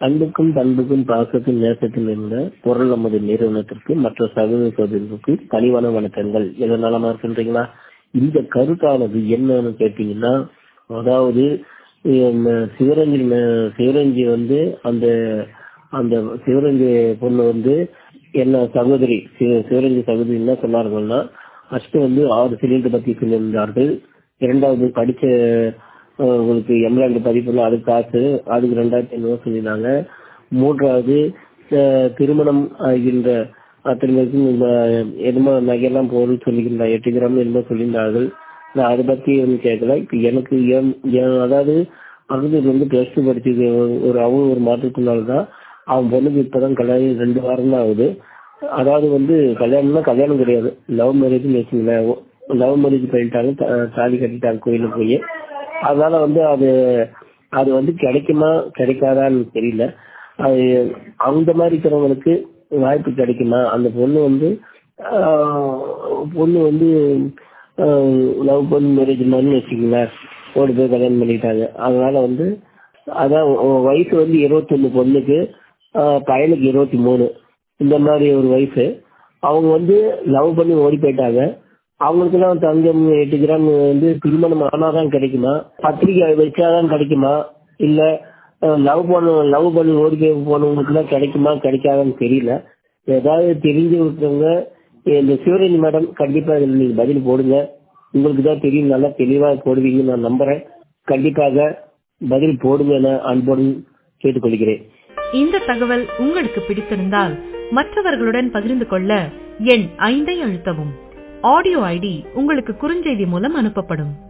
அன்புக்கும் பண்புக்கும் பாசத்துக்கும் நேசத்தில் இருந்த பொருள் நமது நிறுவனத்திற்கு மற்ற சகோதர சகோதரர்களுக்கு பணிவான வணக்கங்கள் எல்லாம் நலமா இருக்கின்றீங்களா இந்த கருத்தானது என்னன்னு கேட்டீங்கன்னா அதாவது ஹம், சிவரஞ்சி ம- சிவரஞ்சி வந்து அந்த அந்த சிவரஞ்சி பொண்ணு வந்து என்ன சகோதரி சி- சிவரஞ்சி சகோதரி என்ன சொன்னார்கள்னா ஃபர்ஸ்ட் வந்து ஆறு சிலிண்டர் பத்தி சொல்லியிருந்தார்கள் இரண்டாவது படிச்ச அஹ், உங்களுக்கு எம்லாண்டு பதிப்புல அது காசு அதுக்கு ரெண்டாயிரத்தி ஐநூறு சொல்லியிருந்தாங்க மூன்றாவது அஹ், திருமணம் ஆகின்ற அத்தனைக்கும் என்னமோ நகையெல்லாம் பொருள் சொல்லியிருந்தா எட்டு கிராம் என்னமோ சொல்லியிருந்தார்கள் நான் அதை பத்தி ஒன்றும் கேட்கல இப்ப எனக்கு என்- என் அதாவது அறுபது வந்து பிளஸ் டூ படிச்சு ஒரு அவன் ஒரு மாற்றத்தினால தான் அவன் பொண்ணுக்கு இப்பதான் கல்யாணம் ரெண்டு வாரம் தான் ஆகுது அதாவது வந்து கல்யாணம்னா கல்யாணம் கிடையாது லவ் மேரேஜ்னு வச்சுங்களேன் லவ் மேரேஜ் பண்ணிட்டாங்க தா- தாலி கட்டிட்டாங்க கோயிலுக்கு போய் அதனால வந்து அது அது வந்து கிடைக்குமா கிடைக்காதான்னு தெரியல அது அந்த மாதிரி இருக்கிறவங்களுக்கு வாய்ப்பு கிடைக்குமா அந்த பொண்ணு வந்து ஆஹ், பொண்ணு வந்து லவ் பண்ணி மேரேஜ் மாதிரி வச்சுக்கங்களேன் ஓடி போய் கல்யாணம் பண்ணிட்டாங்க அதனால வந்து அதான் உ- வயசு வந்து இருபத்தொன்னு பொண்ணுக்கு ஆஹ், பையனுக்கு இருபத்தி மூணு இந்த மாதிரி ஒரு வயசு அவங்க வந்து லவ் பண்ணி ஓடி போயிட்டாங்க அவங்களுக்கெல்லாம் தங்கம் எட்டு கிராம் வந்து திருமணம் ஆனாதான் கிடைக்குமா பத்திரிக்கை வச்சாதான் கிடைக்குமா இல்ல லவ் பண்ண லவ் பண்ணி ஓடி போய் போனவங்களுக்கு எல்லாம் கிடைக்குமா கிடைக்காதான்னு தெரியல ஏதாவது தெரிஞ்சு விட்டவங்க இந்த சிவரஞ்சி மேடம் கண்டிப்பா இதுல நீங்க பதில் போடுங்க உங்களுக்கு தான் தெரியும் நல்லா தெளிவா போடுவீங்கன்னு நான் நம்புறேன் கண்டிப்பாக பதில் போடுங்க என அன்புடன் கேட்டுக்கொள்கிறேன் இந்த தகவல் உங்களுக்கு பிடித்திருந்தால் மற்றவர்களுடன் பகிர்ந்து கொள்ள எண் ஐந்தை அழுத்தவும் ஆடியோ ஐடி உங்களுக்கு குறுஞ்செய்தி மூலம் அனுப்பப்படும்